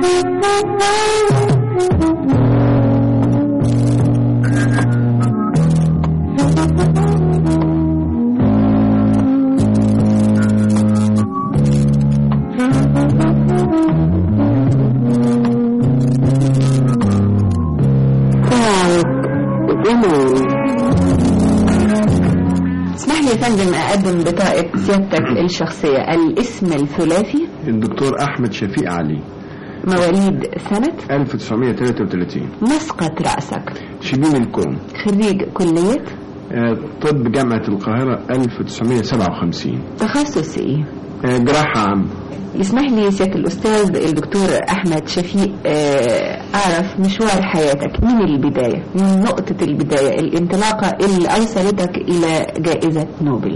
اسمح لي يا فندم اقدم بطاقة سيادتك الشخصية الاسم الثلاثي الدكتور أحمد شفيق علي مواليد سنة 1933 مسقط رأسك شبين الكوم خريج كلية آه، طب جامعة القاهرة 1957 تخصص ايه آه، جراحة عام يسمح لي سيادة الأستاذ الدكتور أحمد شفيق آه، أعرف مشوار حياتك من البداية من نقطة البداية الانطلاقة اللي أوصلتك إلى جائزة نوبل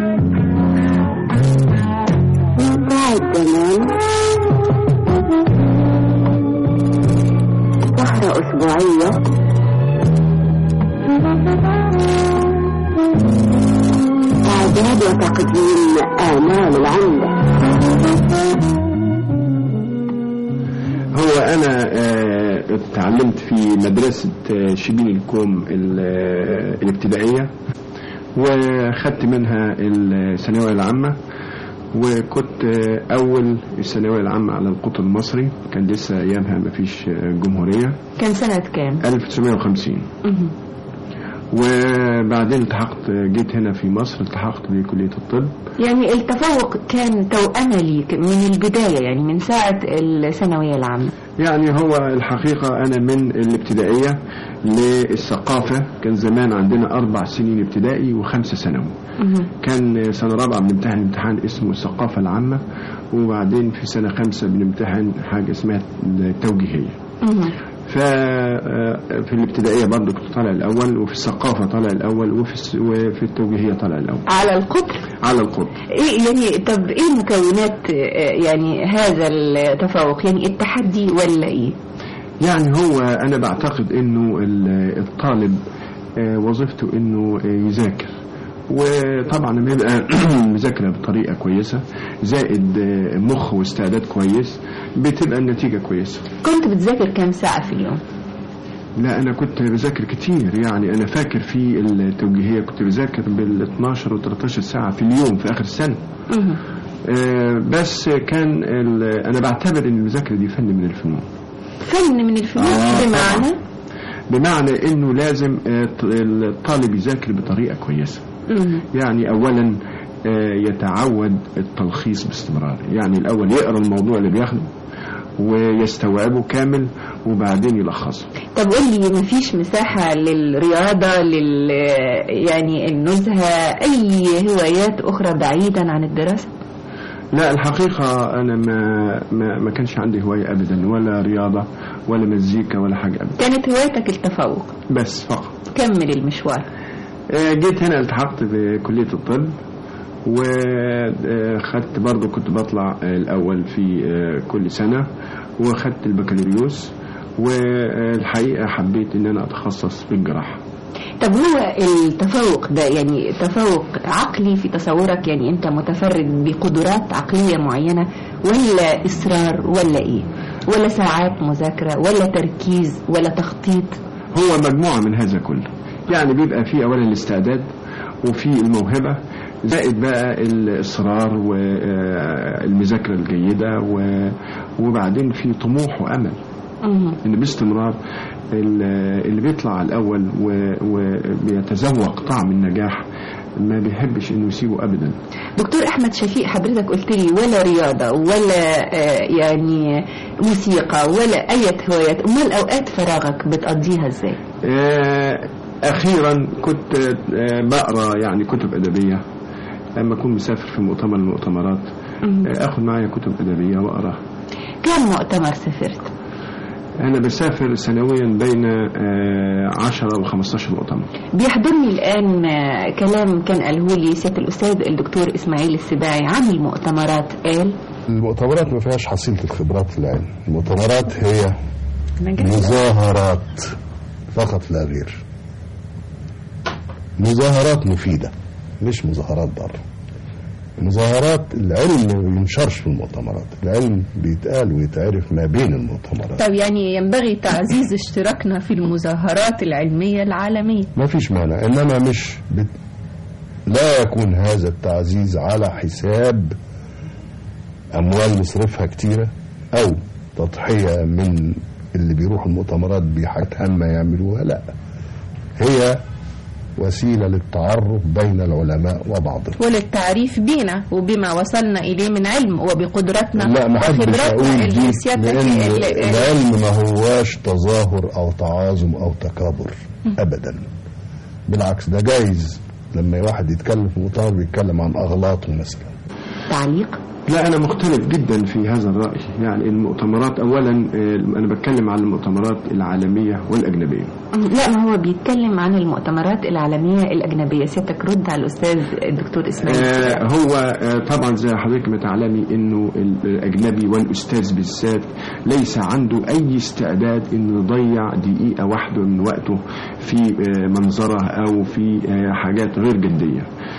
بعد زمان سهرة أسبوعية إعداد وتقديم آمال العمدة هو أنا آه، اتعلمت في مدرسة آه، شبين الكوم ال- آه، الابتدائية وخدت منها الثانوية العامة وكنت آه، أول الثانوية العامة على القطر المصري كان لسه أيامها مفيش آه، جمهورية كان سنة كام؟ 1950 مهم. وبعدين التحقت جيت هنا في مصر التحقت بكلية الطب يعني التفوق كان توأمة ليك من البداية يعني من ساعة الثانوية العامة يعني هو الحقيقة أنا من الابتدائية للثقافة كان زمان عندنا أربع سنين ابتدائي وخمسة ثانوي مهم. كان سنة رابعة بنمتحن امتحان اسمه الثقافة العامة وبعدين في سنة خمسة بنمتحن حاجة اسمها التوجيهية مهم. ففي الابتدائية برضو كنت طالع الأول وفي الثقافة طالع الأول وفي الس- وفي التوجيهية طالع الأول على القطر على القطب ايه يعني طب ايه مكونات آه، يعني هذا التفوق يعني التحدي ولا ايه يعني هو أنا بعتقد إنه ال- الطالب آه، وظيفته إنه آه، يذاكر وطبعا لما يبقى مذاكرة بطريقة كويسة زائد آه، مخ واستعداد كويس بتبقى النتيجة كويسة كنت بتذاكر كام ساعة في اليوم لا أنا كنت بذاكر كتير يعني أنا فاكر في التوجيهية كنت بذاكر بال 12 و 13 ساعة في اليوم في آخر السنة مهم. آه، بس كان ال- أنا بعتبر إن المذاكرة دي فن من الفنون فن من الفنون آه، بمعنى بمعنى انه لازم آه، ط- الطالب يذاكر بطريقه كويسه مهم. يعني اولا آه، يتعود التلخيص باستمرار يعني الاول يقرا الموضوع اللي بياخده ويستوعبه كامل وبعدين يلخصه طب قول لي مفيش مساحة للرياضة لل يعني النزهة أي هوايات أخرى بعيدا عن الدراسة؟ لا الحقيقة أنا ما ما, ما كانش عندي هواية أبدا ولا رياضة ولا مزيكا ولا حاجة أبدا كانت هوايتك التفوق بس فقط كمل المشوار آه، جيت هنا التحقت بكلية الطب وخدت برضو كنت بطلع آه، الأول في آه، كل سنة وخدت البكالوريوس والحقيقة حبيت إن أنا أتخصص في الجراحة طب هو التفوق ده يعني تفوق عقلي في تصورك يعني أنت متفرد بقدرات عقلية معينة ولا إصرار ولا إيه؟ ولا ساعات مذاكرة ولا تركيز ولا تخطيط؟ هو مجموعة من هذا كله يعني بيبقى في أولا الاستعداد وفي الموهبة زائد بقى الإصرار والمذاكرة الجيدة و- وبعدين في طموح وأمل مهم. ان باستمرار ال- اللي بيطلع الاول و- وبيتذوق طعم النجاح ما بيحبش انه يسيبه ابدا دكتور احمد شفيق حضرتك قلت لي ولا رياضه ولا آه، يعني موسيقى ولا اي هوايات امال اوقات فراغك بتقضيها ازاي آه، اخيرا كنت آه، بقرا يعني كتب ادبيه لما اكون مسافر في مؤتمر من المؤتمرات مهم. آه، اخد معايا كتب ادبيه واقراها كم مؤتمر سافرت انا بسافر سنويا بين آه، 10 و 15 مؤتمر بيحضرني الان آه، كلام كان قاله لي سياده الاستاذ الدكتور اسماعيل السباعي عن المؤتمرات قال المؤتمرات ما فيهاش حصيلة الخبرات في العلم المؤتمرات هي نجاح مظاهرات فقط لا غير مظاهرات مفيدة مش مظاهرات ضارة المظاهرات العلم ما بينشرش في المؤتمرات العلم بيتقال ويتعرف ما بين المؤتمرات طب يعني ينبغي تعزيز اشتراكنا في المظاهرات العلمية العالمية ما فيش مانع انما مش بت... لا يكون هذا التعزيز على حساب اموال نصرفها كتيره او تضحيه من اللي بيروحوا المؤتمرات بحاجات هامه يعملوها لا هي وسيله للتعرف بين العلماء وبعضهم وللتعريف بينا وبما وصلنا إليه من علم وبقدرتنا لا ما حدش وخبراتنا اقول اللي دي سيادتك لان ال- ال- العلم ما هواش تظاهر او تعاظم او تكابر ابدا بالعكس ده جايز لما واحد يتكلم في مؤتمر بيتكلم عن اغلاطه مثلا تعليق لا أنا مختلف جدا في هذا الرأي يعني المؤتمرات أولا آه، أنا بتكلم عن المؤتمرات العالمية والأجنبية لا ما هو بيتكلم عن المؤتمرات العالمية الأجنبية سيادتك رد على الأستاذ الدكتور إسماعيل آه، هو آه، طبعا زي حضرتك ما تعلمي انه الاجنبي والاستاذ بالذات ليس عنده اي استعداد انه يضيع دقيقه واحده من وقته في آه، منظره او في آه، حاجات غير جديه.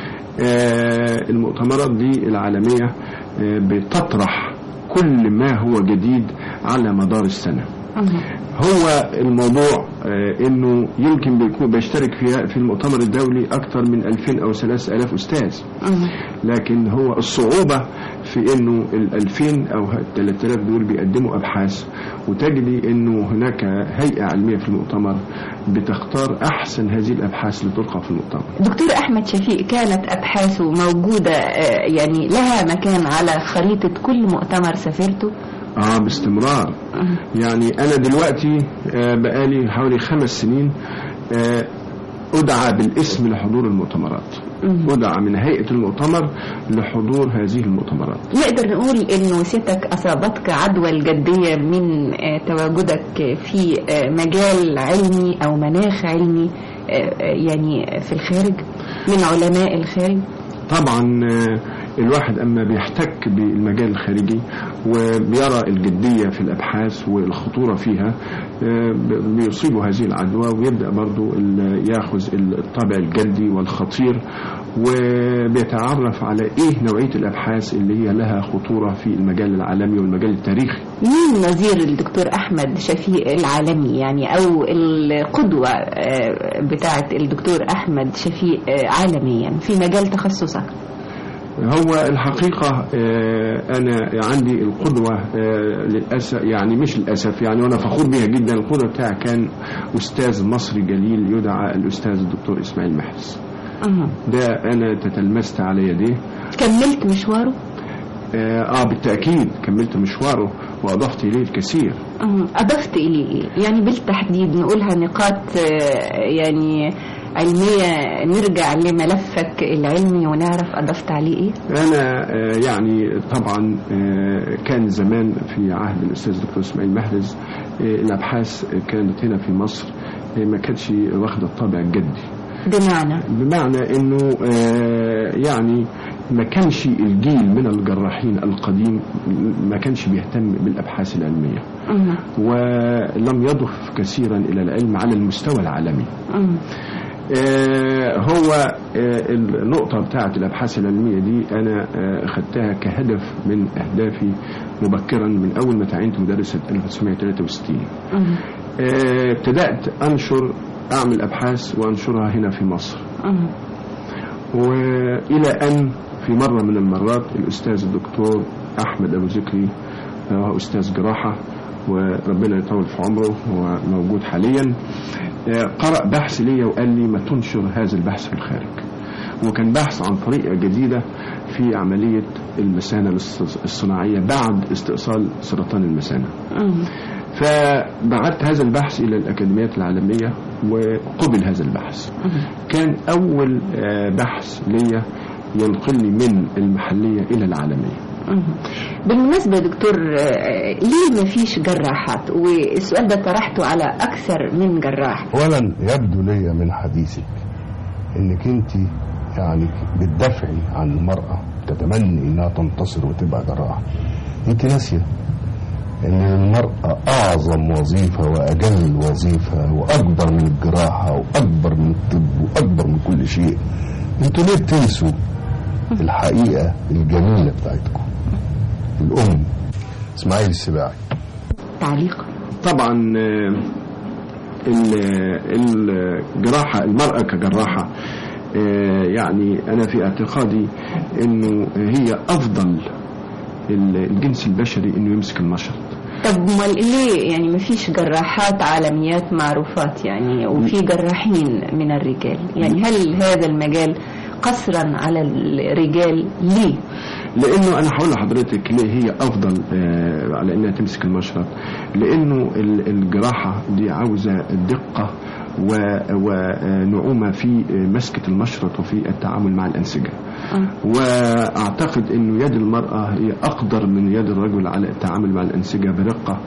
آه، المؤتمرات دي العالميه آه، بتطرح كل ما هو جديد على مدار السنه. هو الموضوع آه، انه يمكن بيكون بيشترك في في المؤتمر الدولي اكثر من 2000 او 3000 استاذ لكن هو الصعوبة في انه ال 2000 او ال 3000 دول بيقدموا ابحاث وتجدي انه هناك هيئة علمية في المؤتمر بتختار احسن هذه الابحاث لتلقى في المؤتمر دكتور أحمد شفيق كانت أبحاثه موجودة آه، يعني لها مكان على خريطة كل مؤتمر سافرته اه باستمرار يعني انا دلوقتي آه بقالي حوالي خمس سنين آه ادعى بالاسم لحضور المؤتمرات ادعى من هيئة المؤتمر لحضور هذه المؤتمرات نقدر نقول انه سيادتك اصابتك عدوى الجديه من آه، تواجدك في آه، مجال علمي او مناخ علمي آه، آه، يعني في الخارج من علماء الخارج طبعا آه، الواحد اما بيحتك بالمجال الخارجي وبيرى الجديه في الابحاث والخطوره فيها آه، ب- بيصيبه هذه العدوى ويبدا برضو ال- ياخذ الطابع الجدي والخطير وبيتعرف على ايه نوعيه الابحاث اللي هي لها خطوره في المجال العالمي والمجال التاريخي مين نظير الدكتور احمد شفيق العالمي يعني او القدوه آه، بتاعه الدكتور احمد شفيق آه، عالميا في مجال تخصصك هو الحقيقة آه، أنا عندي القدوة آه، للأسف يعني مش للأسف يعني وأنا فخور بها جدا القدوة بتاعي كان أستاذ مصري جليل يدعى الأستاذ الدكتور إسماعيل محرز أها. ده أنا تتلمست على يديه كملت مشواره آه, آه بالتأكيد كملت مشواره وأضفت إليه الكثير أها. أضفت إليه إيه؟ يعني بالتحديد نقولها نقاط آه، يعني علمية نرجع لملفك العلمي ونعرف أضفت عليه إيه؟ أنا آه، يعني طبعا آه، كان زمان في عهد الأستاذ الدكتور إسماعيل محرز آه، الأبحاث كانت هنا في مصر آه، ما كانتش واخدة الطابع الجدي بمعنى بمعنى انه آه، يعني ما كانش الجيل من الجراحين القديم ما كانش بيهتم بالابحاث العلميه أها. ولم يضف كثيرا الى العلم على المستوى العالمي أها. آه، هو آه، النقطة بتاعة الأبحاث العلمية دي أنا آه، خدتها كهدف من أهدافي مبكرا من أول ما تعينت مدرس سنة 1963 أها. آه، ابتدأت أنشر أعمل أبحاث وأنشرها هنا في مصر أها. والى ان في مره من المرات الاستاذ الدكتور احمد ابو ذكري هو استاذ جراحه وربنا يطول في عمره هو موجود حاليا آه، قرأ بحث ليا وقال لي ما تنشر هذا البحث في الخارج وكان بحث عن طريقة جديدة في عملية المثانة الص- الصناعية بعد استئصال سرطان المثانة أها. فبعثت هذا البحث إلى الأكاديميات العالمية وقبل هذا البحث كان أول آه، بحث ليا ينقلني من المحلية إلى العالمية أها. بالمناسبة يا دكتور آه، ليه ما فيش جراحات والسؤال ده طرحته على أكثر من جراح اولا يبدو لي من حديثك انك انت يعني بتدافعي عن المرأة تتمني انها تنتصر وتبقى جراحة انت ناسية ان المرأة اعظم وظيفة واجل وظيفة واكبر من الجراحة واكبر من الطب واكبر من كل شيء انتوا ليه بتنسوا الحقيقة الجميلة بتاعتكم الأم إسماعيل السباعي تعليق طبعا آه، ال- الجراحة المرأة كجراحة آه، يعني أنا في اعتقادي أنه هي أفضل ال- الجنس البشري أنه يمسك المشرط طب امال ليه يعني ما فيش جراحات عالميات معروفات يعني وفي جراحين من الرجال يعني هل هذا المجال قصرا على الرجال ليه لانه انا هقول لحضرتك ليه هي افضل آه، على انها تمسك المشرط لانه ال- الجراحه دي عاوزه دقه و- ونعومه في آه، مسكه المشرط وفي التعامل مع الانسجه آه. واعتقد انه يد المراه هي اقدر من يد الرجل على التعامل مع الانسجه برقه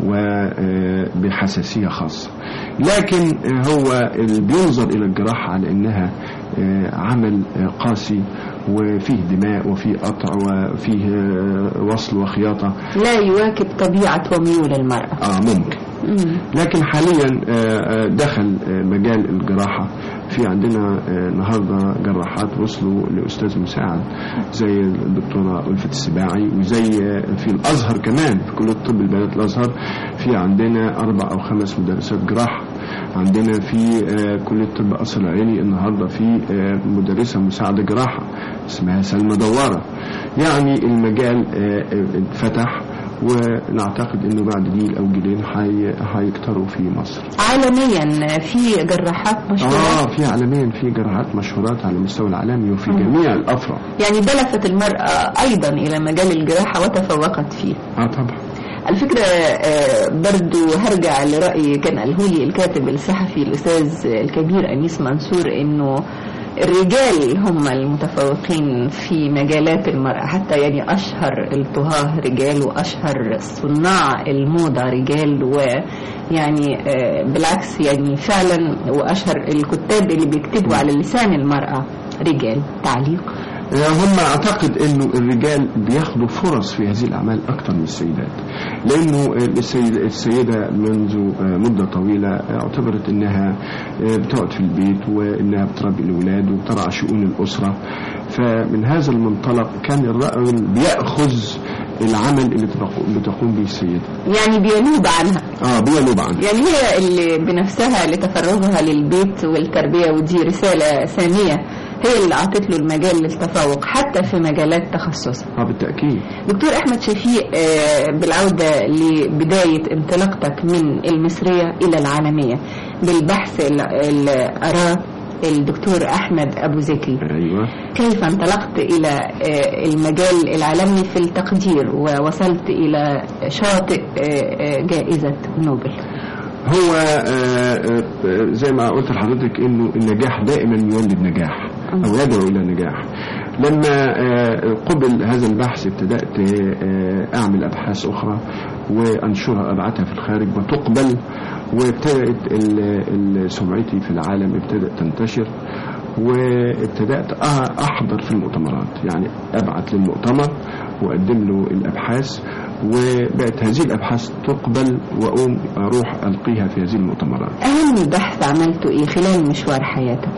وبحساسيه خاصه لكن آه، هو اللي بينظر الى الجراحه على انها آه، عمل آه، قاسي وفيه دماء وفيه قطع وفيه آه، وصل وخياطه لا يواكب طبيعة وميول المرأة اه ممكن مم. لكن حاليا آه، آه، دخل آه، مجال الجراحة في عندنا آه، النهارده جراحات وصلوا لاستاذ مساعد زي الدكتوره ألفة السباعي وزي آه، في الازهر كمان في كليه طب البنات الازهر في عندنا اربع او خمس مدرسات جراحه عندنا في آه، كليه طب قصر العيني النهارده في آه، مدرسه مساعده جراحه اسمها سلمى دواره يعني المجال آه، آه، اتفتح ونعتقد انه بعد جيل او جيلين حي- هيكتروا في مصر عالميا في جراحات مشهورة اه في عالميا في جراحات مشهورات على المستوى العالمي وفي جميع الافرع يعني دلفت المرأة أيضا إلى مجال الجراحة وتفوقت فيه اه طبعا الفكرة آه، برضو هرجع لرأي كان قاله لي الكاتب الصحفي الأستاذ الكبير أنيس منصور إنه الرجال هم المتفوقين في مجالات المرأة حتى يعني أشهر الطهاة رجال وأشهر صناع الموضة رجال ويعني آه، بالعكس يعني فعلا وأشهر الكتاب اللي بيكتبوا على لسان المرأة رجال تعليق آه، هم اعتقد انه الرجال بياخدوا فرص في هذه الاعمال اكثر من السيدات لانه السيد السيده منذ آه، مده طويله اعتبرت انها آه، بتقعد في البيت وانها بتربي الاولاد وبترعى شؤون الاسره فمن هذا المنطلق كان الرجل بياخذ العمل اللي تقو- بتقوم به السيده يعني بينوب عنها اه بينوب عنه يعني هي اللي بنفسها لتفرغها للبيت والتربية ودي رسالة سامية هي اللي أعطت له المجال للتفوق حتى في مجالات تخصصه اه بالتاكيد دكتور أحمد شفيق آه، بالعودة لبداية انطلاقتك من المصرية إلى العالمية بالبحث اللي اللي أراه الدكتور أحمد أبو زكي ايوه كيف انطلقت إلى آه، المجال العالمي في التقدير ووصلت إلى شاطئ آه، آه، جائزة نوبل هو آه، آه، زي ما قلت لحضرتك انه النجاح دائما يولد نجاح او يدعو الى نجاح لما آه، قبل هذا البحث ابتدات آه، اعمل ابحاث اخرى وانشرها ابعتها في الخارج وتقبل وابتدات ال- ال- سمعتي في العالم ابتدات تنتشر وابتدات أ- احضر في المؤتمرات يعني ابعت للمؤتمر واقدم له الابحاث وبقت هذه الابحاث تقبل واقوم اروح القيها في هذه المؤتمرات أهم بحث عملته إيه خلال مشوار حياتك؟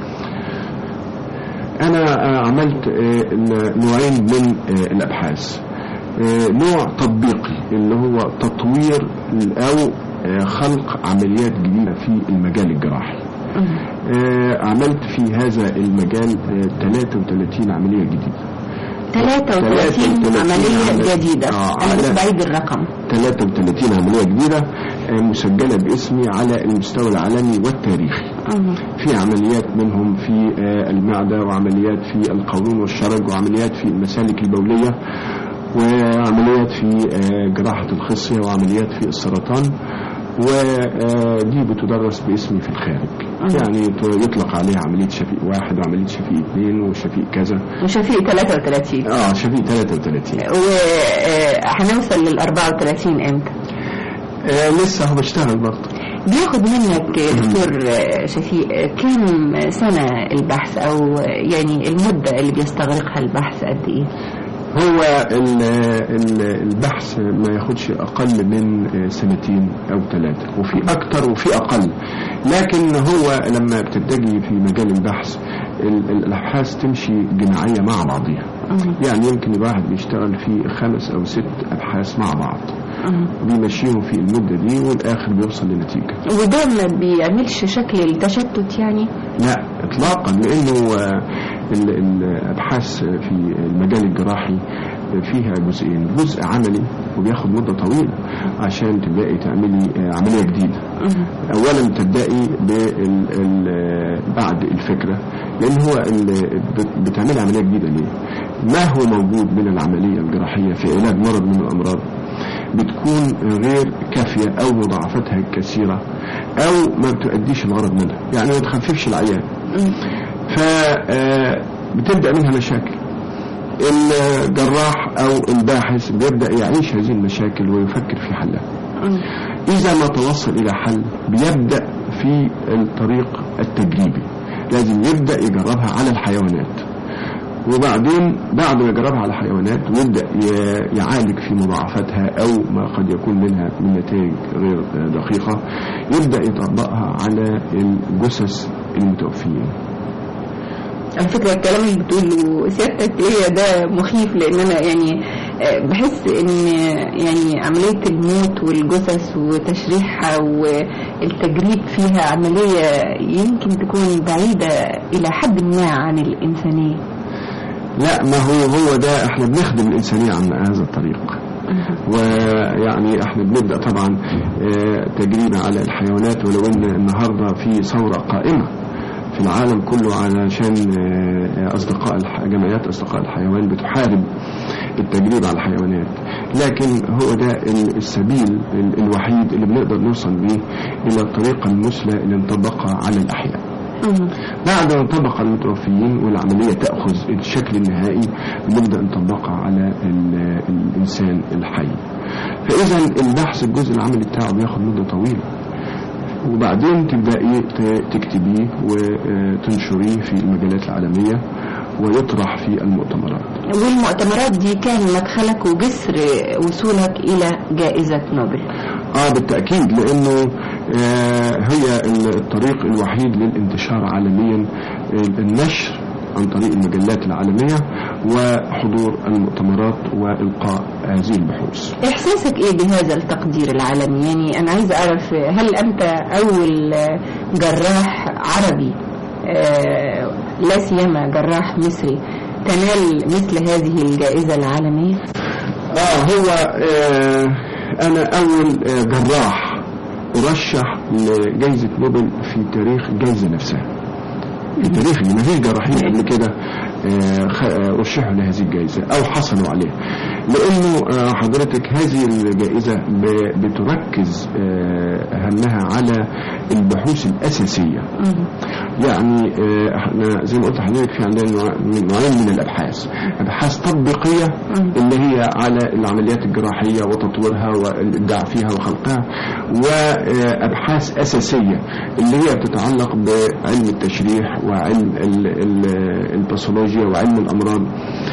انا آه، عملت آه، نوعين من آه، الابحاث آه، نوع تطبيقي اللي هو تطوير او آه، خلق عمليات جديده في المجال الجراحي آه، عملت في هذا المجال آه، 33 عمليه جديده 33 33 عملية عملية. جديدة آه، أنا بس على- بعيد الرقم 33 عمليه جديده آه، مسجله باسمي على المستوى العالمي والتاريخي آه. في عمليات منهم في آه، المعدة وعمليات في القولون والشرج وعمليات في المسالك البولية وعمليات في آه، جراحة الخصية وعمليات في السرطان ودي بتدرس باسمي في الخارج يعني ت- يطلق عليها عملية شفيق واحد وعملية شفيق اثنين وشفيق كذا وشفيق 33 اه شفيق 33 وهنوصل لل 34 امتى؟ آه لسه هو بشتغل برضه بياخد منك دكتور شفيق كم سنة البحث أو يعني المدة اللي بيستغرقها البحث قد إيه؟ هو ال- ال- البحث ما ياخدش اقل من سنتين او ثلاثه وفي اكتر وفي اقل لكن هو لما بتتجي في مجال البحث ال- ال- الابحاث تمشي جماعيه مع بعضها يعني يمكن الواحد بيشتغل في خمس او ست ابحاث مع بعض بيمشيهم في المده دي والاخر بيوصل لنتيجه وده ما بيعملش شكل التشتت يعني لا اطلاقا لانه آه، ال- الابحاث في المجال الجراحي فيها جزئين جزء عملي وبياخد مده طويله عشان تبداي تعملي آه، عمليه جديده اولا تبداي بال ال- بعد الفكره لان هو ال- بت- بتعملي عمليه جديده ليه ما هو موجود من العمليه الجراحيه في علاج مرض من الامراض بتكون غير كافيه او مضاعفتها كثيره او ما بتؤديش الغرض منها يعني ما تخففش العيان فبتبدا منها مشاكل الجراح او الباحث بيبدا يعيش هذه المشاكل ويفكر في حلها إذا ما توصل إلى حل بيبدأ في الطريق التجريبي لازم يبدأ يجربها على الحيوانات وبعدين بعد ما يجربها على الحيوانات ويبدأ ي- يعالج في مضاعفتها أو ما قد يكون منها من نتائج غير دقيقة يبدأ يطبقها على الجثث المتوفيين على فكرة الكلام اللي بتقوله سيادتك ليا ده مخيف لأن أنا يعني آه، بحس إن يعني عملية الموت والجثث وتشريحها والتجريد فيها عملية يمكن تكون بعيدة إلى حد ما عن الإنسانية لا ما هو هو ده احنا بنخدم الإنسانية عن هذا الطريق ويعني احنا بنبدا طبعا آه، تجريبه على الحيوانات ولو ان النهارده في ثوره قائمه في العالم كله علشان آه، اصدقاء الح- جمعيات اصدقاء الحيوان بتحارب التجريب على الحيوانات لكن هو ده ال- السبيل ال- الوحيد اللي بنقدر نوصل بيه الى الطريقه المثلى اللي نطبقها على الاحياء بعد ما نطبق على المتوفيين والعملية تأخذ الشكل النهائي بنبدأ نطبقها على ال- الإنسان الحي فإذا البحث الجزء العملي بتاعه بياخد مدة طويلة وبعدين تبدأي ت- تكتبيه وتنشريه في المجلات العالمية ويطرح في المؤتمرات والمؤتمرات دي كان مدخلك وجسر وصولك إلى جائزة نوبل اه بالتأكيد لأنه آه هي الطريق الوحيد للانتشار عالميا آه، النشر عن طريق المجلات العالمية وحضور المؤتمرات وإلقاء هذه البحوث إحساسك إيه بهذا التقدير العالمي يعني أنا عايز أعرف هل أنت أول جراح عربي آه، لا سيما جراح مصري تنال مثل هذه الجائزة العالمية اه هو آه انا اول آه جراح ارشح لجائزة نوبل في تاريخ الجائزة نفسها في تاريخ اللي ما فيش جراحين قبل كده آه، خ- آه، رشحوا لهذه الجائزة او حصلوا عليها لانه آه، حضرتك هذه الجائزة ب- بتركز آه، همها على البحوث الاساسية يعني آه، احنا زي ما قلت لحضرتك في عندنا نوع- من- نوعين من الابحاث ابحاث تطبيقيه اللي هي على العمليات الجراحيه وتطويرها والابداع فيها وخلقها وابحاث اساسيه اللي هي بتتعلق بعلم التشريح وعلم ال- ال- الباثولوجيا وعلم الامراض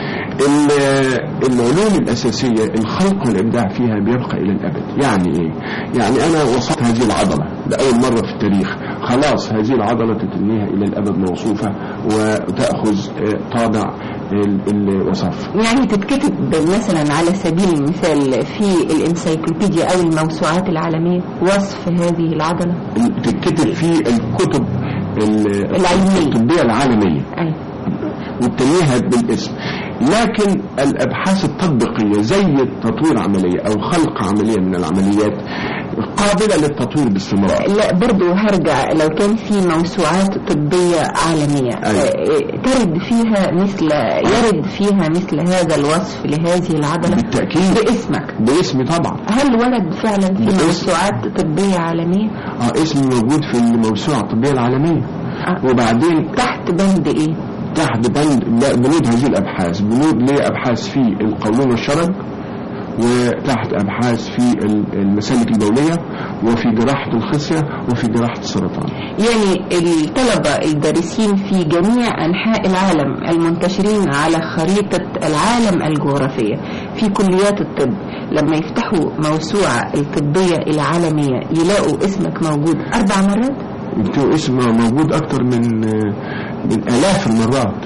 ال- العلوم الأساسية الخلق والإبداع فيها بيبقى إلى الأبد يعني إيه؟ يعني أنا وصلت هذه العضلة لأول مرة في التاريخ خلاص هذه العضلة تتنيها إلى الأبد موصوفة وتأخذ آه، طابع ال- الوصف يعني تتكتب مثلا على سبيل المثال في الانسيكلوبيديا أو الموسوعات العالمية وصف هذه العضلة تتكتب في الكتب ال- العلمية. الطبية العالمية أي وبتنيها بالاسم لكن الابحاث التطبيقيه زي تطوير عمليه او خلق عمليه من العمليات قابله للتطوير باستمرار لا برضو هرجع لو كان في موسوعات طبية عالمية أيوة. آه، ترد فيها مثل يرد فيها مثل هذا الوصف لهذه العضلة بالتاكيد باسمك باسمي طبعا هل ورد فعلا في باسم. موسوعات طبية عالمية اه اسمي موجود في الموسوعه الطبيه العالميه آه. وبعدين تحت بند ايه تحت بند لا بنود هذه الابحاث بنود لابحاث في القولون والشرج وتحت أبحاث في ال- المسالك البولية وفي جراحة الخصية وفي جراحة السرطان يعني الطلبة الدارسين في جميع أنحاء العالم المنتشرين على خريطة العالم الجغرافية في كليات الطب لما يفتحوا موسوعة الطبية العالمية يلاقوا اسمك موجود أربع مرات انتوا اسمه موجود اكتر من من الاف المرات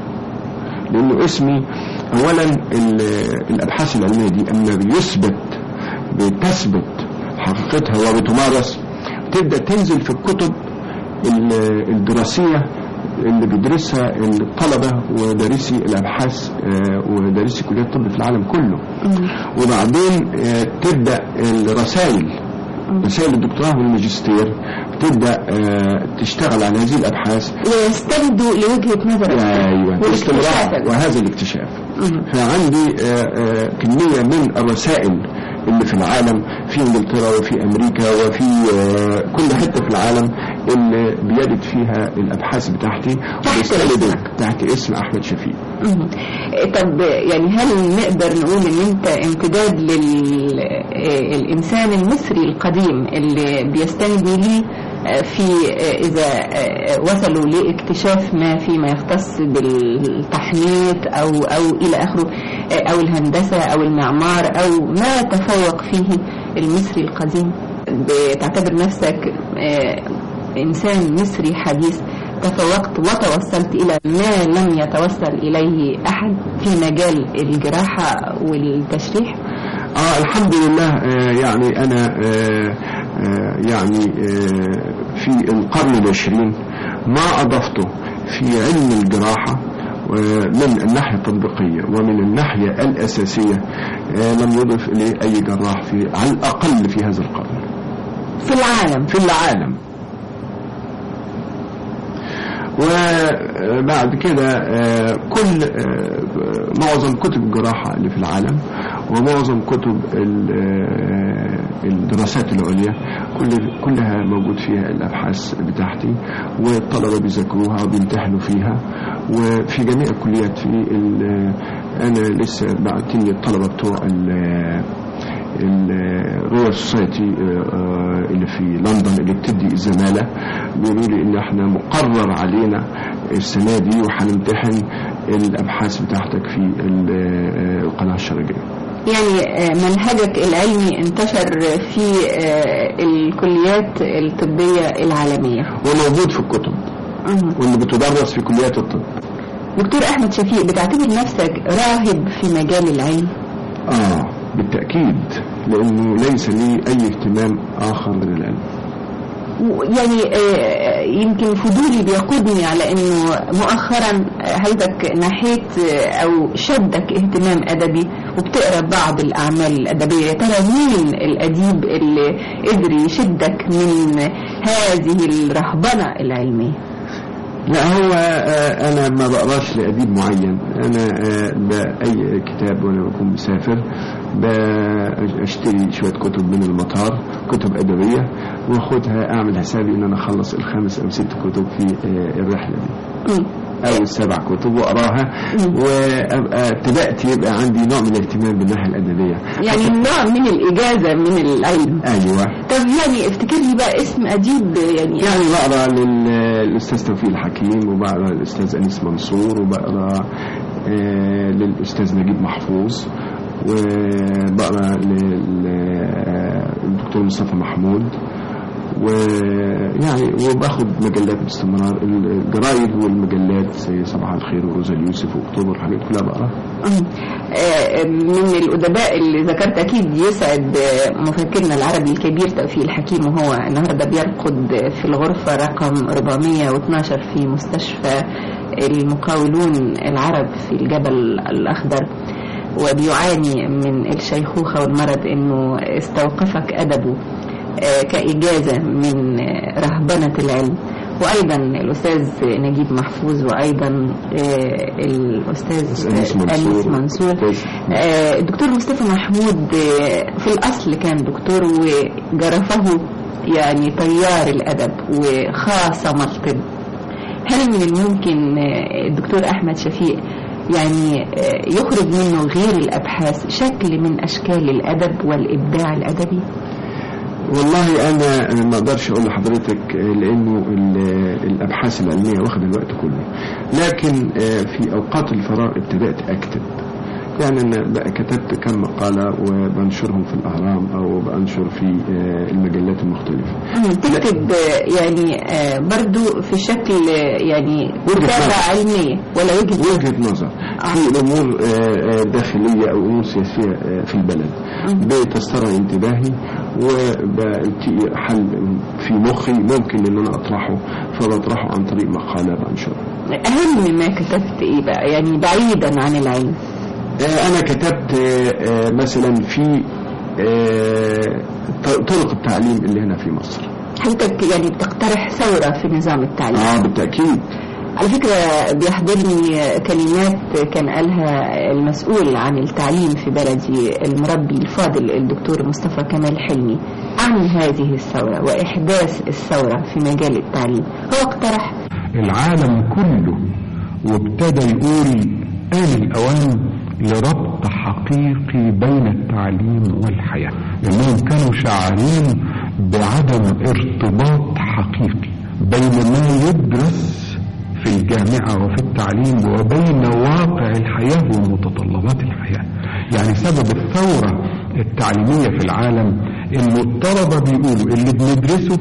لانه اسمي اولا ال- الابحاث العلميه دي اما بيثبت بتثبت حقيقتها وبتمارس تبدا تنزل في الكتب ال- الدراسيه اللي بيدرسها الطلبه ودارسي الابحاث آه، ودارسي كليات الطب في العالم كله وبعدين آه، تبدا الرسائل رسائل الدكتوراه والماجستير تبدا آه، تشتغل على هذه الابحاث ويستندوا لوجهة نظرك ايوه باستمرار والاكتشافك وهذا الاكتشاف مم. فعندي آه، آه، كميه من الرسائل اللي في العالم في انجلترا وفي امريكا وفي آه، كل حته في العالم اللي بيرد فيها الابحاث بتاعتي وبيستندوا اسمك. تحت اسم احمد شفيق مم. طب يعني هل نقدر نقول ان انت امتداد للانسان المصري القديم اللي بيستند ليه آه، في آه، اذا آه، وصلوا لاكتشاف ما فيما يختص بالتحنيط او او الى اخره آه، او الهندسه او المعمار او ما تفوق فيه المصري القديم بتعتبر نفسك آه، انسان مصري حديث تفوقت وتوصلت إلى ما لم يتوصل إليه أحد في مجال الجراحة والتشريح اه الحمد لله آه يعني انا آه آه يعني آه في القرن العشرين ما اضفته في علم الجراحه آه، من الناحيه التطبيقيه ومن الناحيه الاساسيه آه لم يضف اليه اي جراح في على الاقل في هذا القرن في العالم في العالم وبعد كده آه، كل آه، معظم كتب الجراحة اللي في العالم ومعظم كتب ال- آه، الدراسات العليا كل كلها موجود فيها الأبحاث بتاعتي والطلبة بيذاكروها وبيمتحنوا فيها وفي جميع الكليات في ال- أنا لسه بعتني الطلبة بتوع ال- الرويال سوسايتي اللي في لندن اللي بتدي الزماله بيقولوا لي ان احنا مقرر علينا السنه دي وهنمتحن الابحاث بتاعتك في ال- آه، القناه الشرقيه. يعني آه، منهجك العلمي انتشر في آه، الكليات الطبية العالمية وموجود في الكتب مم. واللي بتدرس في كليات الطب. دكتور أحمد شفيق بتعتبر نفسك راهب في مجال العلم اه بالتاكيد لانه ليس لي اي اهتمام اخر من العلم. يعني آه، يمكن فضولي بيقودني على انه مؤخرا حضرتك نحيت آه، او شدك اهتمام ادبي وبتقرا بعض الاعمال الادبيه يا ترى مين الاديب اللي قدر يشدك من هذه الرهبنه العلميه؟ لا هو آه، انا ما بقراش لاديب معين انا آه، باي كتاب وانا بكون مسافر بشتري شويه كتب من المطار كتب ادبيه واخدها اعمل حسابي ان انا اخلص الخمس او ست كتب في آه، الرحله دي مم. او السبع كتب واقراها مم. وابقى ابتدات يبقى عندي نوع من الاهتمام بالناحيه الادبيه يعني نوع من الاجازه من العلم ايوه طب يعني افتكر لي بقى اسم اديب يعني يعني بقرا لل- للاستاذ توفيق الحكيم وبقرا للاستاذ انيس منصور وبقرا آه، للاستاذ نجيب محفوظ وبقرا للدكتور مصطفى محمود ويعني وباخد مجلات باستمرار الجرايد والمجلات زي صباح الخير وروزا اليوسف واكتوبر الحاجات كلها بقراها مم. آه، من الأدباء اللي ذكرت أكيد يسعد آه، مفكرنا العربي الكبير توفيق الحكيم وهو النهاردة بيرقد في الغرفة رقم 412 في مستشفى المقاولون العرب في الجبل الأخضر وبيعاني من الشيخوخة والمرض إنه استوقفك أدبه آه، كإجازة من آه، رهبنة العلم وأيضا الأستاذ نجيب محفوظ وأيضا آه، الأستاذ أنيس منصور. أنيس منصور آه، الدكتور مصطفى محمود آه، في الأصل كان دكتور وجرفه يعني طيار الأدب وخاصم الطب هل من الممكن آه، الدكتور أحمد شفيق يعني آه، يخرج منه غير الأبحاث شكل من أشكال الأدب والإبداع الأدبي والله انا أنا ما اقدرش اقول لحضرتك آه، لانه ال- الابحاث العلميه واخده الوقت كله لكن آه، في اوقات الفراغ ابتدات اكتب يعني انا بقى كتبت كم مقاله وبنشرهم في الاهرام او بنشر في آه، المجلات المختلفه تكتب آه، يعني آه، برضو في شكل آه، يعني وجهة كتابة نظر. علمية ولا وجهة وجهه نظر في امور آه، آه، داخليه او امور سياسيه آه، في البلد بتسترعي انتباهي وبلتقي حل في مخي ممكن ان انا اطرحه فبطرحه عن طريق مقاله بنشرها أهم ما كتبت إيه بقى يعني بعيدا عن العلم آه، انا كتبت آه، آه، مثلا في آه، ط- طرق التعليم اللي هنا في مصر حضرتك يعني بتقترح ثورة في نظام التعليم اه بالتاكيد على فكرة بيحضرني كلمات كان قالها المسؤول عن التعليم في بلدي المربي الفاضل الدكتور مصطفى كمال حلمي عن هذه الثورة وإحداث الثورة في مجال التعليم هو اقترح العالم كله وابتدى يقول آن الأوان لربط حقيقي بين التعليم والحياة إنهم كانوا شاعرين بعدم ارتباط حقيقي بين ما يدرس في الجامعة وفي التعليم وبين واقع الحياة ومتطلبات الحياة يعني سبب الثورة التعليمية في العالم إنه الطلبة بيقولوا اللي بندرسه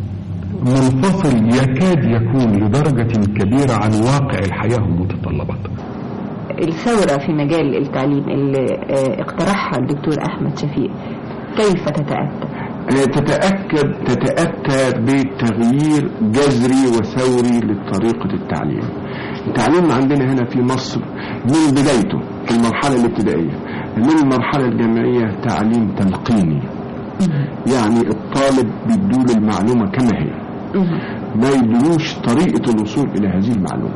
منفصل يكاد يكون لدرجة كبيرة عن واقع الحياة ومتطلباتها الثورة في مجال التعليم اللي آه، اقترحها الدكتور أحمد شفيق كيف تتأتى؟ آه، تتأكد تتأتى بتغيير جذري وثوري لطريقة التعليم التعليم عندنا هنا في مصر من بدايته في المرحلة الابتدائية من المرحلة الجامعية تعليم تلقيني يعني الطالب بيدوله المعلومة كما هي ما يدلوش طريقة الوصول إلى هذه المعلومة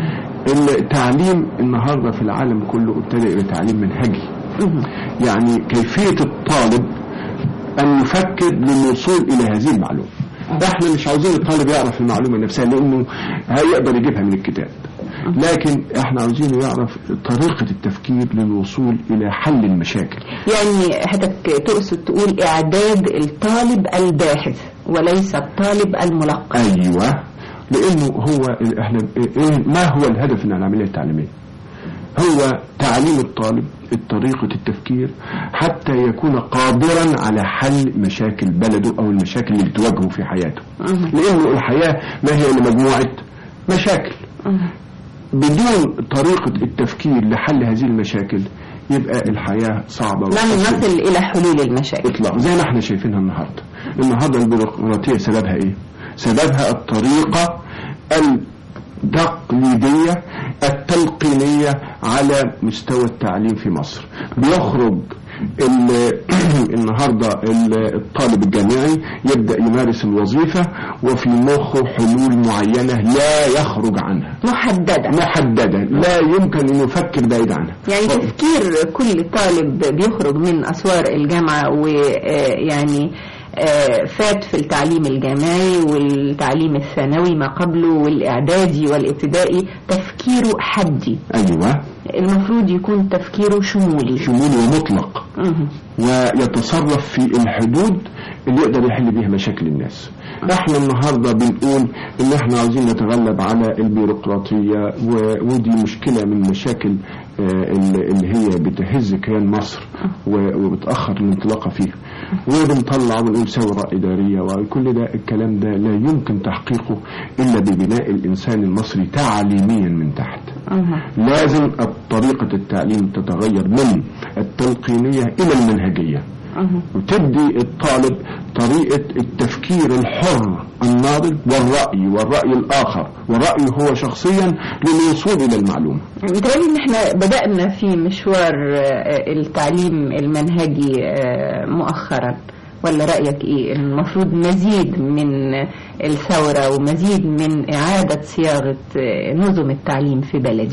التعليم النهاردة في العالم كله ابتدأ إلى تعليم منهجي يعني كيفية الطالب أن يفكر للوصول إلى هذه المعلومة احنا مش عاوزين الطالب يعرف المعلومة نفسها لأنه هيقدر يجيبها من الكتاب لكن احنا عاوزينه يعرف طريقة التفكير للوصول إلى حل المشاكل يعني حضرتك تقصد تقول إعداد الطالب الباحث وليس الطالب الملقن أيوة لأنه هو احنا إيه- ما هو الهدف من العملية التعليمية هو تعليم الطالب طريقة التفكير حتى يكون قادرا على حل مشاكل بلده أو المشاكل اللي بتواجهه في حياته لأنه الحياة ما هي إلا مجموعة مشاكل بدون طريقة التفكير لحل هذه المشاكل يبقى الحياة صعبة لن وقاسية. نصل إلى حلول المشاكل اطلاق زي ما احنا شايفينها النهارده النهارده البيروقراطيه سببها ايه سببها الطريقه التقليديه التلقينيه على مستوى التعليم في مصر بيخرج ال- النهارده ال- الطالب الجامعي يبدا يمارس الوظيفه وفي مخه حلول معينه لا يخرج عنها محددة محدده لا يمكن ان يفكر بعيد عنها يعني تفكير كل طالب بيخرج من أسوار الجامعة ويعني فات في التعليم الجامعي والتعليم الثانوي ما قبله والإعدادي والابتدائي تفكيره حدي ايوه المفروض يكون تفكيره شمولي شمولي ومطلق مهم. ويتصرف في الحدود اللي يقدر يحل بيها مشاكل الناس احنا النهارده بنقول ان احنا عاوزين نتغلب على البيروقراطيه و- ودي مشكله من مشاكل آه، اللي اللي هي بتهز كيان مصر و- وبتاخر الانطلاقه فيها وبنطلع ونقول ثوره اداريه وكل ده الكلام ده لا يمكن تحقيقه الا ببناء الانسان المصري تعليميا من تحت مهم. لازم طريقة التعليم تتغير من التلقينية إلى المنهجية مهم. وتدي الطالب طريقة التفكير الحر الناضج والرأي والرأي الآخر والرأي هو شخصيا للوصول إلى المعلومة متهيألي ان احنا بدأنا في مشوار آه، التعليم المنهجي آه، مؤخرا ولا رأيك ايه المفروض مزيد من الثورة ومزيد من إعادة صياغة آه، نظم التعليم في بلدي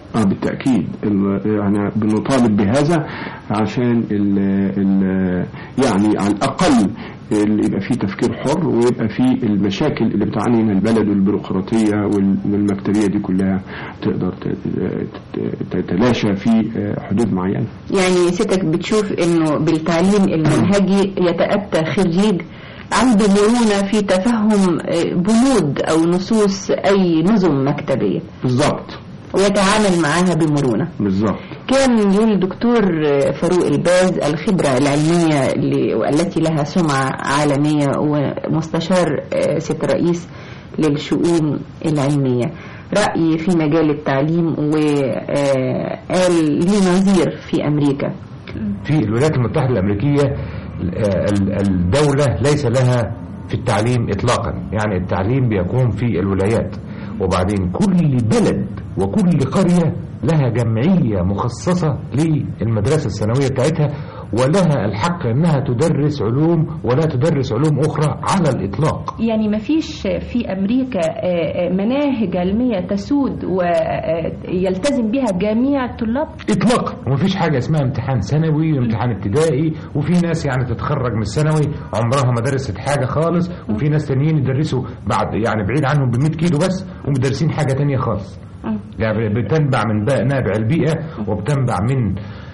اه بالتاكيد ال- احنا بنطالب بهذا عشان ال ال يعني على الاقل ال- يبقى في تفكير حر ويبقى في المشاكل اللي بتعاني منها البلد والبيروقراطيه وال- والمكتبيه دي كلها تقدر ت- ت- تتلاشى في آه، حدود معينه يعني ستك بتشوف انه بالتعليم المنهجي يتأتى خريج عنده مرونة في تفهم آه، بنود او نصوص اي نظم مكتبية بالظبط ويتعامل معها بمرونة بالظبط كان يقول الدكتور فاروق الباز الخبرة العلمية اللي- والتي لها سمعة عالمية ومستشار آه، سيادة الرئيس للشؤون العلمية رأي في مجال التعليم وقال لي نظير في أمريكا في الولايات المتحدة الأمريكية ال- الدولة ليس لها في التعليم إطلاقا يعني التعليم بيكون في الولايات وبعدين كل بلد وكل قرية لها جمعية مخصصة للمدرسة الثانوية بتاعتها ولها الحق انها تدرس علوم ولا تدرس علوم اخرى على الاطلاق يعني ما فيش في أمريكا آه، آه، مناهج علمية تسود ويلتزم بها جميع الطلاب اطلاقا ومفيش حاجه اسمها امتحان ثانوي وامتحان ابتدائي وفي ناس يعني تتخرج من الثانوي عمرها ما درست حاجه خالص وفي ناس تانيين يدرسوا بعد يعني بعيد عنهم ب 100 كيلو بس ومدرسين حاجه تانية خالص يعني بتنبع من بقى نابع البيئه وبتنبع من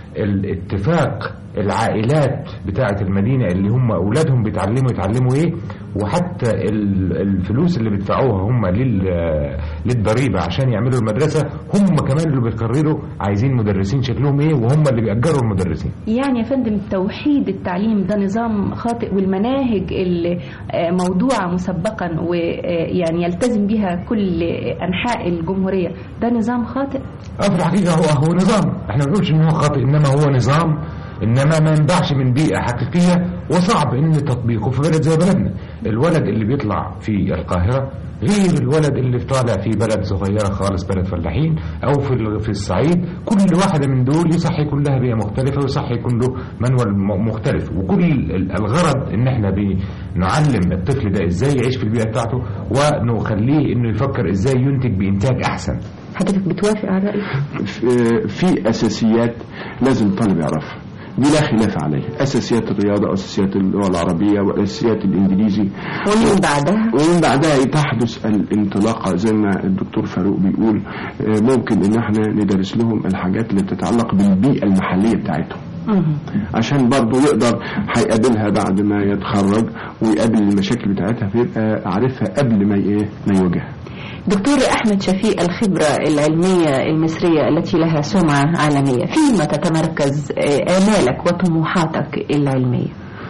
الاتفاق العائلات بتاعة المدينة اللي هم أولادهم بيتعلموا يتعلموا إيه وحتى ال- الفلوس اللي بيدفعوها هم لل- للضريبة عشان يعملوا المدرسة هم كمان اللي بيقرروا عايزين مدرسين شكلهم إيه وهم اللي بيأجروا المدرسين يعني يا فندم توحيد التعليم ده نظام خاطئ والمناهج اللي آه، موضوعة مسبقا ويعني يلتزم بها كل أنحاء الجمهورية ده نظام خاطئ اه في الحقيقة هو هو نظام احنا ما بنقولش ان هو خاطئ انما هو نظام انما ما ينبعش من بيئة حقيقية وصعب ان تطبيقه في بلد زي بلدنا الولد اللي بيطلع في القاهرة غير الولد اللي طالع في بلد صغيرة خالص بلد فلاحين او في ال- في الصعيد كل واحدة من دول يصح يكون لها بيئة مختلفة ويصح يكون له منوال م- مختلف وكل ال- الغرض ان احنا بنعلم الطفل ده ازاي يعيش في البيئة بتاعته ونخليه انه يفكر ازاي ينتج بانتاج احسن حضرتك بتوافق على الرأي في- في اساسيات لازم الطالب يعرفها دي لا خلاف عليها اساسيات الرياضه واساسيات اللغه العربيه واساسيات الانجليزي ومن بعدها ومن بعدها تحدث الانطلاقه زي ما الدكتور فاروق بيقول آه، ممكن ان احنا ندرس لهم الحاجات اللي تتعلق بالبيئه المحليه بتاعتهم مهم. عشان برضه يقدر هيقابلها بعد ما يتخرج ويقابل المشاكل بتاعتها فيبقى عارفها قبل ما ايه ما يواجهها دكتور أحمد شفيق الخبرة العلمية المصرية التي لها سمعة عالمية فيما تتمركز آه، آمالك وطموحاتك العلمية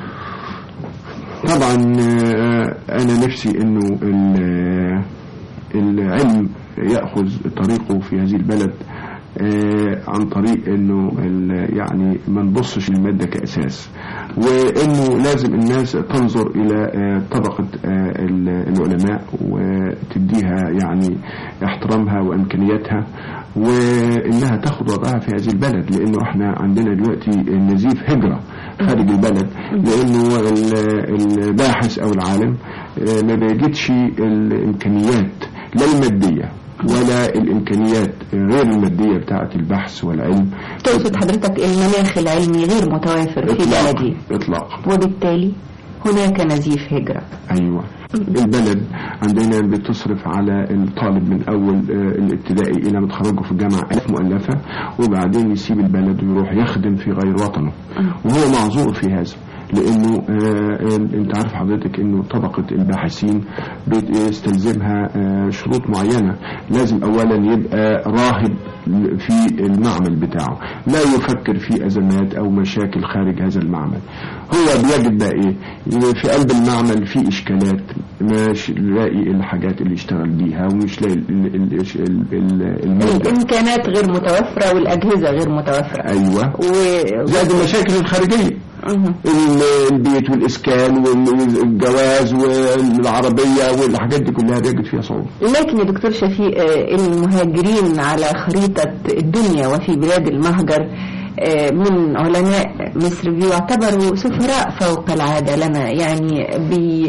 طبعا آه، انا نفسي انه ال- العلم ياخذ طريقه في هذه البلد آه، عن طريق انه ال- يعني ما نبصش للماده كاساس وانه لازم الناس تنظر الى آه، طبقه آه، ال- العلماء وتديها يعني احترامها وامكانياتها وانها تاخد وضعها في هذه البلد لانه احنا عندنا دلوقتي نزيف هجره خارج البلد لانه ال- الباحث او العالم آه، ما بيجدش الامكانيات لا الماديه ولا الامكانيات غير الماديه بتاعه البحث والعلم تقصد حضرتك المناخ العلمي غير متوافر في بلدي اطلاقا وبالتالي هناك نزيف هجرة ايوه البلد عندنا بتصرف على الطالب من اول آه، الابتدائي الى ما تخرجه في الجامعه الف مؤلفه وبعدين يسيب البلد ويروح يخدم في غير وطنه وهو معذور في هذا لانه آه آه، انت عارف حضرتك انه طبقه الباحثين بيستلزمها آه شروط معينه لازم اولا يبقى راهب في المعمل بتاعه لا يفكر في ازمات او مشاكل خارج هذا المعمل هو بيجد بقى ايه يبقى في قلب المعمل في اشكالات مش لاقي الحاجات اللي يشتغل بيها ومش لاقي ال- ال- ال- ال- المادة الإمكانات غير متوفرة والأجهزة غير متوفرة ايوه و... زائد المشاكل الخارجيه مهم. ال- البيت والاسكان وال- والجواز والعربيه والحاجات دي كلها بيجد فيها صعوبه لكن يا دكتور شفيق آه، المهاجرين على خريطة الدنيا وفي بلاد المهجر آه، من علماء مصر بيعتبروا سفراء فوق العادة لنا يعني بي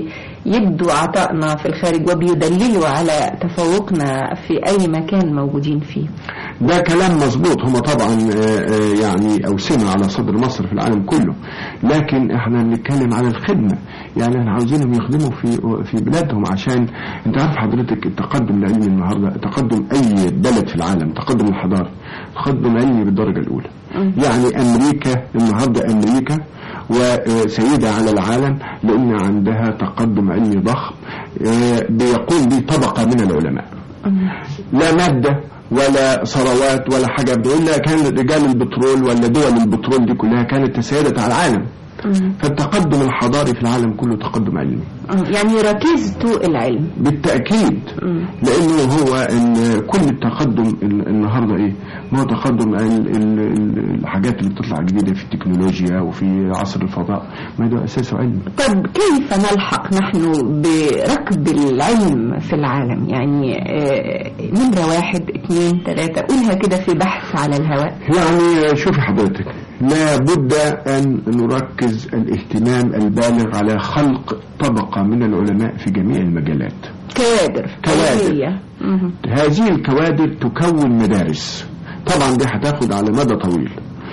بيدوا عطائنا في الخارج وبيدللوا على تفوقنا في أي مكان موجودين فيه ده كلام مظبوط هم طبعا آه، آه، يعني أوسمة على صدر مصر في العالم كله لكن احنا بنتكلم على الخدمة يعني احنا عاوزينهم يخدموا في في بلادهم عشان انت عارف حضرتك التقدم العلمي النهارده تقدم اي بلد في العالم تقدم الحضارة تقدم علمي بالدرجة الأولى يعني أمريكا النهارده أمريكا وسيدة على العالم لأن عندها تقدم علمي ضخم آه، بيقوم به طبقة من العلماء لا مادة ولا ثروات ولا حاجة إلا كان رجال البترول ولا دول البترول دي كلها كانت تسيدت على العالم فالتقدم الحضاري في العالم كله تقدم علمي يعني ركيزته العلم بالتأكيد لأنه هو ال- كل التقدم ال- النهاردة إيه ما هو تقدم ال- ال- ال- الحاجات اللي بتطلع جديدة في التكنولوجيا وفي عصر الفضاء ما ده أساسه علم طب كيف نلحق نحن بركب العلم في العالم يعني آه، نمرة واحد اثنين ثلاثة قولها كده في بحث على الهواء يعني شوفي حضرتك لابد أن نركز الاهتمام البالغ على خلق طبقة من العلماء في جميع المجالات كوادر كوادر. علمية. مهم. هذه الكوادر تكون مدارس طبعا دي هتاخد على مدى طويل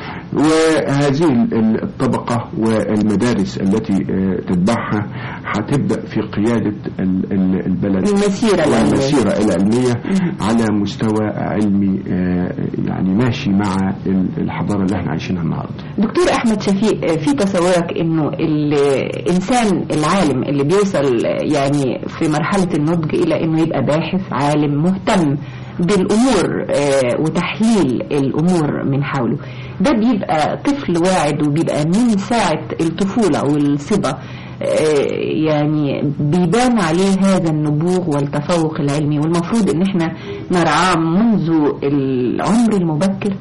وهذه ال- الطبقة والمدارس التي آه، تتبعها هتبدأ في قيادة ال- ال- البلد المسيرة العلمية. والمسيرة العلمية على مستوى علمي آه، يعني ماشي مع ال- الحضارة اللي احنا عايشينها النهارده دكتور احمد شفيق آه، في تصورك انه الانسان العالم اللي بيوصل آه، يعني في مرحله النضج الى انه يبقى باحث عالم مهتم بالامور آه، وتحليل الامور من حوله ده بيبقى طفل واعد وبيبقى من ساعه الطفوله والصبا آه، يعني بيبان عليه هذا النبوغ والتفوق العلمي والمفروض ان احنا نرعاه منذ العمر المبكر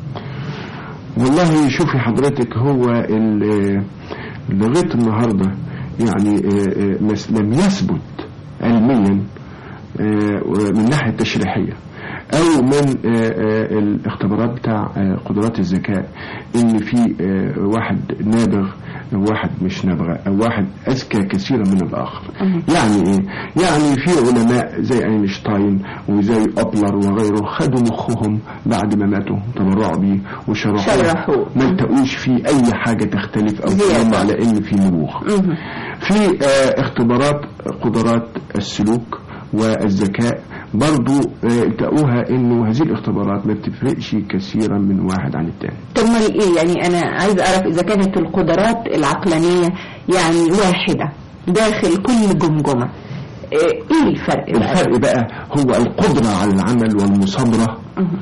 والله شوفي حضرتك هو ال- لغايه النهارده يعني آه، آه، مس- لم يثبت علميا آه، من الناحيه التشريحيه او من آه، آه، الاختبارات بتاع آه، قدرات الذكاء ان في آه، واحد نابغ او واحد مش نابغه او واحد اذكى كثيرا من الاخر يعني ايه يعني في علماء زي اينشتاين وزي ابلر وغيره خدوا مخهم بعد ما ماتوا تبرعوا بيه وشرحوه شرحوه. ما التقوش في اي حاجه تختلف او زيادة. تنم على ان في نبوغ مهم. في آه، اختبارات قدرات السلوك والذكاء برضو آه، لقوها انه هذه الاختبارات ما بتفرقش كثيرا من واحد عن التاني طب ما ايه يعني انا عايز اعرف اذا كانت القدرات العقلانيه يعني واحده داخل كل جمجمه ايه الفرق بقى؟ الفرق بقى هو القدرة على العمل والمثابرة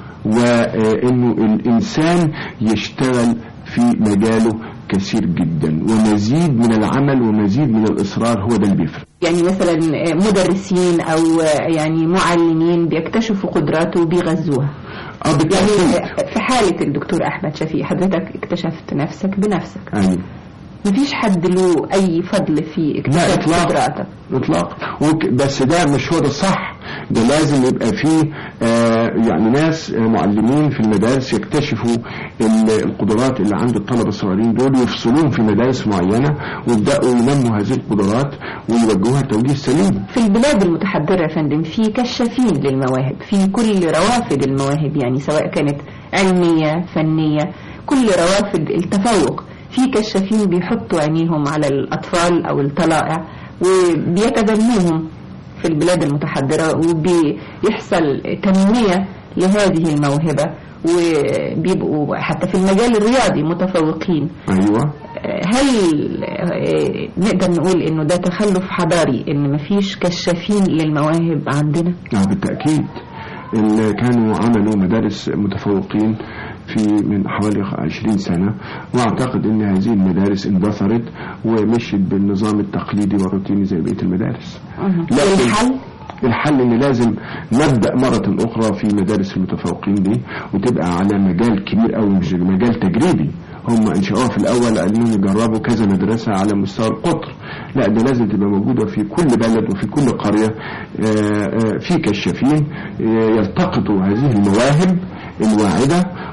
وانه الانسان يشتغل في مجاله كثير جدا ومزيد من العمل ومزيد من الاصرار هو ده اللي بيفرق يعني مثلا مدرسين او يعني معلمين بيكتشفوا قدراته وبيغذوها اه بالتأكيد يعني في حالة الدكتور أحمد شفيق حضرتك اكتشفت نفسك بنفسك أيوة. مفيش حد له أي فضل في لا اكتشاف اطلاقا قدراتك اطلاقا وك- بس ده مش هو ده الصح ده لازم يبقى فيه آه يعني ناس آه، معلمين في المدارس يكتشفوا ال- القدرات اللي عند الطلبه الصغيرين دول ويفصلوهم في مدارس معينه ويبداوا ينموا هذه القدرات ويوجهوها توجيه سليم في البلاد المتحضرة يا فندم في كشافين للمواهب في كل روافد المواهب يعني سواء كانت علمية فنية كل روافد التفوق في كشافين بيحطوا عينيهم على الأطفال أو الطلائع وبيتبنوهم في البلاد المتحضرة وبيحصل تنمية لهذه الموهبة وبيبقوا حتى في المجال الرياضي متفوقين ايوه هل آه، نقدر نقول انه ده تخلف حضاري ان مفيش كشافين للمواهب عندنا آه بالتاكيد اللي كانوا عملوا مدارس متفوقين في من حوالي 20 سنة واعتقد ان هذه المدارس اندثرت ومشيت بالنظام التقليدي والروتيني زي بقية المدارس لكن- الحل الحل ان لازم نبدا مره اخرى في مدارس المتفوقين دي وتبقى على مجال كبير قوي مش مجال تجريبي هم انشأوها في الاول انهم يجربوا كذا مدرسه على مستوى القطر لا ده لازم تبقى موجوده في كل بلد وفي كل قريه آه، آه، في كشافين آه، يلتقطوا هذه المواهب الواعده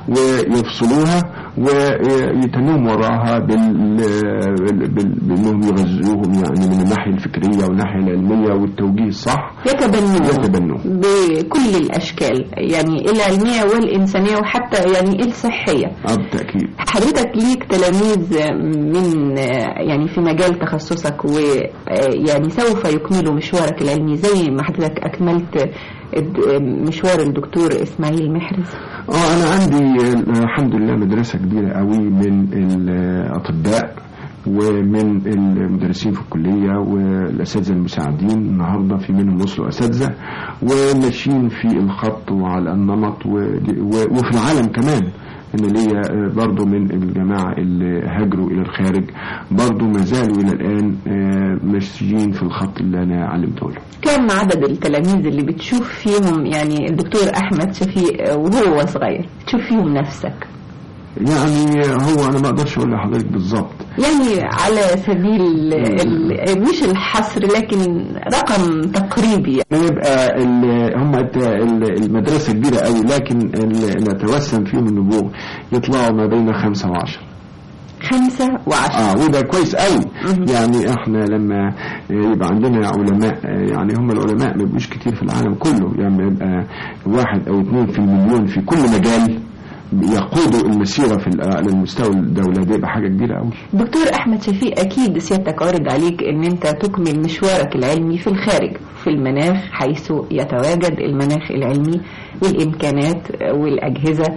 ويفصلوها ويتنوم وراها بال... بال... بال... بانهم يغذوهم يعني من الناحيه الفكريه والناحيه العلميه والتوجيه الصح يتبنوه يتبنوه بكل الأشكال يعني العلمية والإنسانية وحتى يعني الصحية اه بالتاكيد حضرتك ليك تلاميذ من يعني في مجال تخصصك ويعني سوف يكملوا مشوارك العلمي زي ما حضرتك أكملت مشوار الدكتور إسماعيل محرز اه انا عندي آه، الحمد لله مدرسه كبيره قوي من الاطباء ومن المدرسين في الكليه والاساتذه المساعدين النهارده في منهم وصلوا اساتذه وماشيين في الخط وعلى النمط ودي- و- وفي العالم كمان انا ليا آه، برضو من الجماعه اللي هاجروا الى الخارج برضو ما زالوا الى الان آه، ماشيين في الخط اللي انا علمته لهم كم عدد التلاميذ اللي بتشوف فيهم يعني الدكتور أحمد شفيق وهو صغير تشوف فيهم نفسك يعني هو انا ما اقدرش اقول لحضرتك بالظبط يعني على سبيل ال- مش الحصر لكن رقم تقريبي يبقى ال- هم الت- ال- المدرسة كبيرة قوي لكن ال- نتوسم فيهم النبوغ يطلعوا ما بين خمسة وعشرة خمسة وعشرة اه وده كويس قوي مهم. يعني احنا لما يبقى عندنا علماء يعني هم العلماء ما بيبقوش كتير في العالم كله يعني يبقى واحد او اتنين في المليون في كل مجال يقودوا المسيرة في ال- على المستوى الدولة دي يبقى حاجة كبيرة قوي دكتور أحمد شفيق أكيد سيادتك عرض عليك أن أنت تكمل مشوارك العلمي في الخارج في المناخ حيث يتواجد المناخ العلمي والإمكانات والأجهزة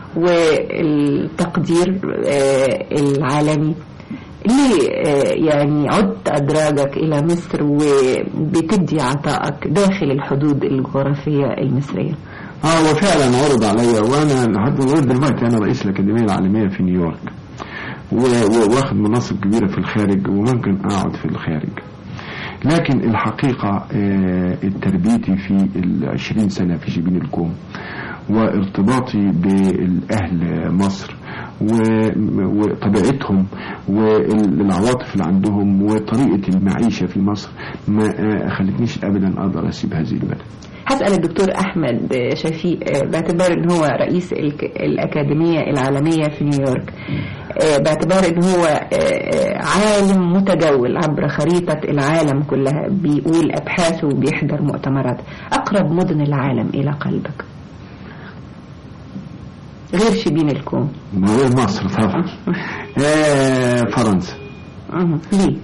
والتقدير آه، العالمي ليه آه، يعني عدت أدراجك إلى مصر وبتدي عطائك داخل الحدود الجغرافية المصرية اه وفعلا عرض عليا وانا لحد لغايه دلوقتي انا رئيس الاكاديميه العالميه في نيويورك و- و- واخد مناصب كبيره في الخارج وممكن اقعد في الخارج لكن الحقيقه آه، تربيتي في العشرين سنه في شبين الكوم وارتباطي بالاهل مصر و- وطبيعتهم والعواطف اللي عندهم وطريقه المعيشه في مصر ما آه، خلتنيش ابدا اقدر اسيب هذه البلد هسأل الدكتور أحمد شفيق آه، باعتبار أن هو رئيس الك- الأكاديمية العالمية في نيويورك آه، باعتبار أن هو آه، آه، عالم متجول عبر خريطة العالم كلها بيقول أبحاثه وبيحضر مؤتمرات أقرب مدن العالم إلى قلبك غير شبين الكوم ما هو مصر طبعا آه فرنسا مهم. ليه؟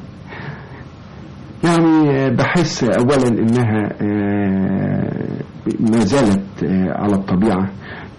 يعني آه، بحس اولا انها آه، ما زالت آه، على الطبيعه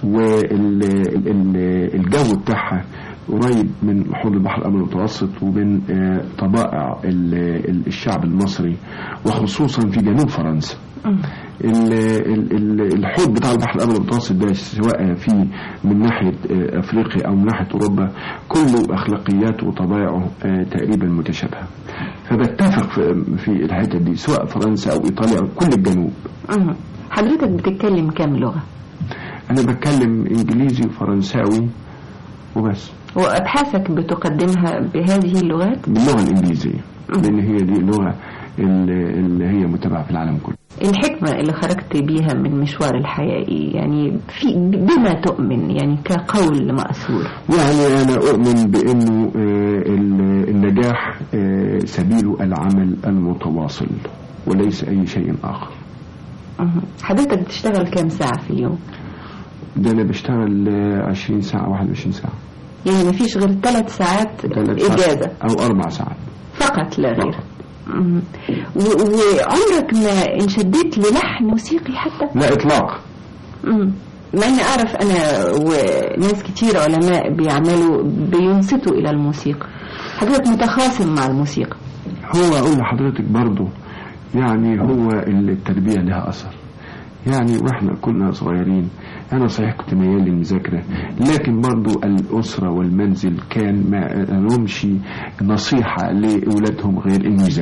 والجو بتاعها قريب من حوض البحر الابيض المتوسط ومن آه، طبائع ال- ال- الشعب المصري وخصوصا في جنوب فرنسا ال- ال- ال- الحوض بتاع البحر الابيض المتوسط ده سواء في من ناحيه آه، افريقيا او من ناحيه اوروبا كله اخلاقياته وطبائعه آه، تقريبا متشابهه فبتفق في- في الحته دي سواء فرنسا او ايطاليا او كل الجنوب مهم. حضرتك بتتكلم كام لغة؟ انا بتكلم انجليزي وفرنساوي وبس وأبحاثك بتقدمها بهذه اللغات؟ باللغه الانجليزيه لان هي دي اللغه اللي اللي هي متبعه في العالم كله الحكمة اللي خرجت بيها من مشوار الحياة إيه؟ يعني في بما تؤمن يعني كقول مأثور يعني أنا أؤمن بأنه آه، ال- النجاح آه، سبيل العمل المتواصل وليس أي شيء آخر مهم. حضرتك بتشتغل كام ساعة في اليوم؟ ده أنا بشتغل آه، 20 ساعة 21 ساعة يعني مفيش غير ثلاث ساعات ثلاث ساعات إجازة أو أربع ساعات فقط لا غير فقط. مهم. و- وعمرك ما انشديت للحن موسيقي حتى؟ لا إطلاق مم. مع اني اعرف انا وناس كتير علماء بيعملوا بينصتوا الى الموسيقى حضرتك متخاصم مع الموسيقى هو أقول لحضرتك برضو يعني هو التربية لها أثر يعني واحنا كنا صغيرين انا صحيح كنت ميال للمذاكره لكن برضو الاسره والمنزل كان ما لهمش نصيحه لاولادهم غير انه يذاكر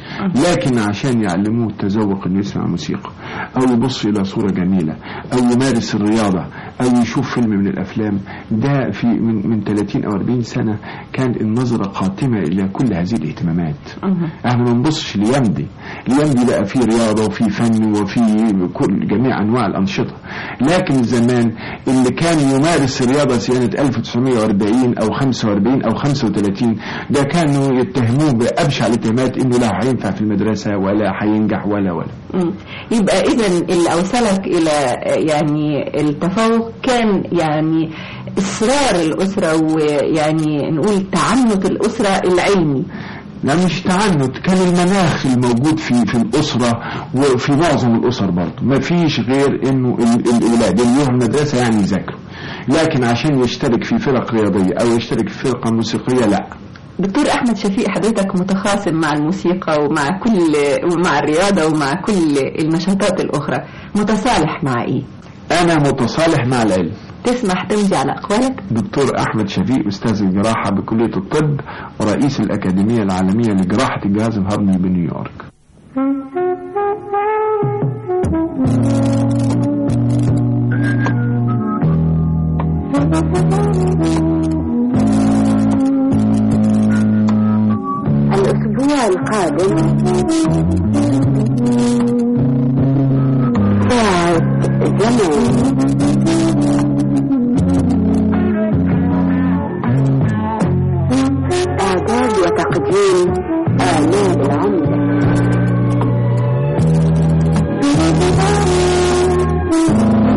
لكن عشان يعلموه التذوق انه يسمع موسيقى او يبص الى صورة جميلة او يمارس الرياضة او يشوف فيلم من الافلام ده في من, من 30 او 40 سنة كان النظرة قاتمة الى كل هذه الاهتمامات احنا ما نبصش ليمدي ليمدي بقى في رياضة وفي فن وفي كل جميع انواع الانشطة لكن زمان اللي كان يمارس الرياضة سنة 1940 او 45 او 35 ده كانوا يتهموه بابشع الاتهامات انه لا هينفع في المدرسة ولا هينجح ولا ولا مم. يبقى اذا اللي اوصلك الى آه، يعني التفوق كان يعني اصرار الاسره ويعني نقول تعنت الاسره العلمي لا مش تعنت كان المناخ الموجود في في الأسرة وفي معظم الأسر برضه ما فيش غير إنه ال- الأولاد اللي يروحوا المدرسة يعني يذاكروا لكن عشان يشترك في فرق رياضية أو يشترك في فرقة موسيقية لا دكتور احمد شفيق حضرتك متخاصم مع الموسيقى ومع كل ومع الرياضه ومع كل النشاطات الاخرى متصالح مع ايه أنا متصالح مع العلم تسمح تمضي على اقوالك دكتور أحمد شفيق أستاذ الجراحة بكلية الطب ورئيس الأكاديمية العالمية لجراحة الجهاز الهضمي بنيويورك الأسبوع القادم ساعة زمان إعداد وتقديم آمال العمدة